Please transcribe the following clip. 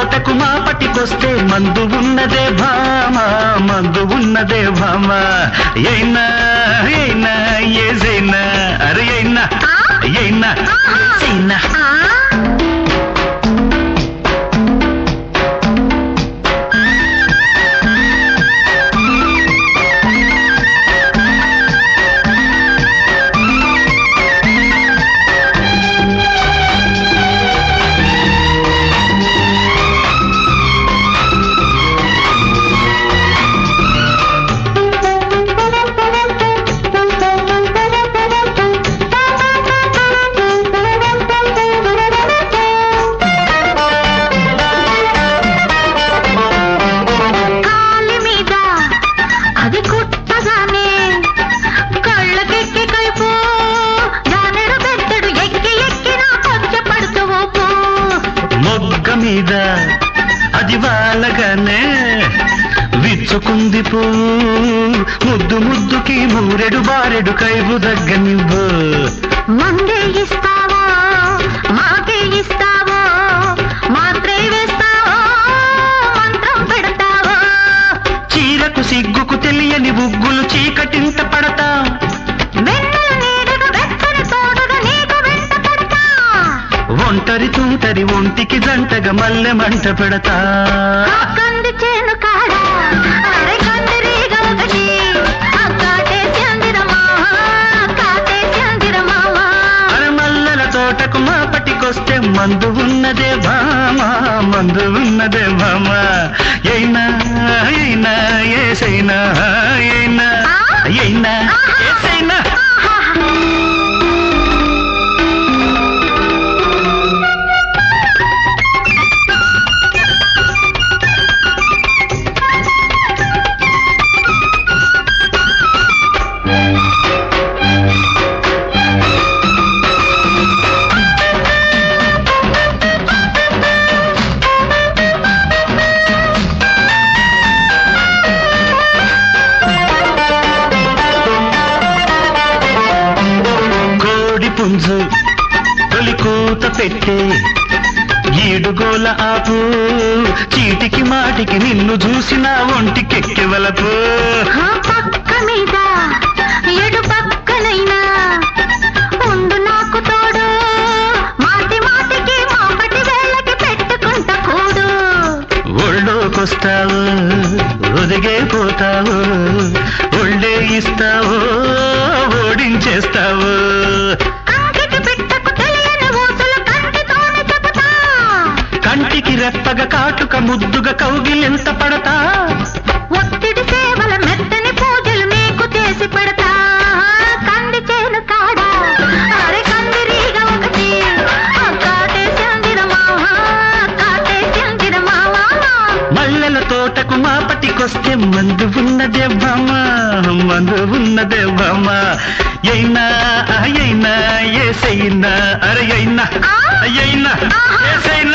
తోటకు మా పట్టికొస్తే మందు ఉన్నదే భామ మందు ఉన్నదే భామ అయినా అయినా ఏజైనా అరే అయినా అయినా ఏజైనా కాలి మీద అది కుట్టగానే కళ్ళకెక్కి కైపు జానెడు బెత్తడు ఎక్కి ఎక్కి నా కొంచె పడుతూ ఊపు మొగ్గ మీద అది వాలగానే విచ్చుకుంది పూ ముద్దు ముద్దుకి మూరెడు బారెడు కైపు దగ్గనివ్వు మందే ఇస్తావో మాకే ఇస్తావో మాత్రే వేస్తావో మంత్రం పెడతావో చీరకు సిగ్గుకు తెలియని బుగ్గులు చీకటింత పడతా వెన్నెల నీడగా వెచ్చని తోడుగా నీకు వెంట పడతా ఒంటరి తుంటరి ఒంటికి జంటగా మల్లె మంట పెడతా కంది చేను కాడ అరే కందిరీగ ఒకటి కాటేసి అందిరమా కాటేసి అందిరమా అరే మల్లెల తోటకు మా పట్టికొస్తే మందు ఉన్నదే భామా మందు ఉన్నదే భామా అయినా అయినా ఏసైనా అయినా అయినా ఏసైనా కోడి పుంజు తొలి కూత పెట్టే ఈడుగోల ఆపు చీటికి మాటికి నిన్ను చూసిన ఒంటికెక్కి వలపు ఆ పక్క మీద ఎడు పక్కనైనా ఉండు నాకు తోడు మాటి మాటికి మాపటి వేళకి పెట్టుకుంట కూడు ఒళ్ళోకొస్తావు ఒదిగే పోతావు ఒళ్ళే ఇస్తావు ఓడించేస్తావు కంటికి పిట్టకు తెలియని ఊసులు కంటితోనే చెబుతా కంటికి రెప్పగా కాటుక ముద్దుగా కౌగిలింత పడతా ఒత్తిడి సేవల మెత్తని పూజలు నీకు చేసి పెడతా కంది చేను కాడ అరే కందిరీగ ఒకటి ఆ కాటేసి అందిరమావా కాటేసి అందిరమావా మల్లెల తోటకు మా పట్టికొస్తే మందు ఉన్నదే బామ్మ మందు ఉన్నదే బామ్మ అయినా అయినా ఏసైనా అరే అయినా అయినా ఏసైనా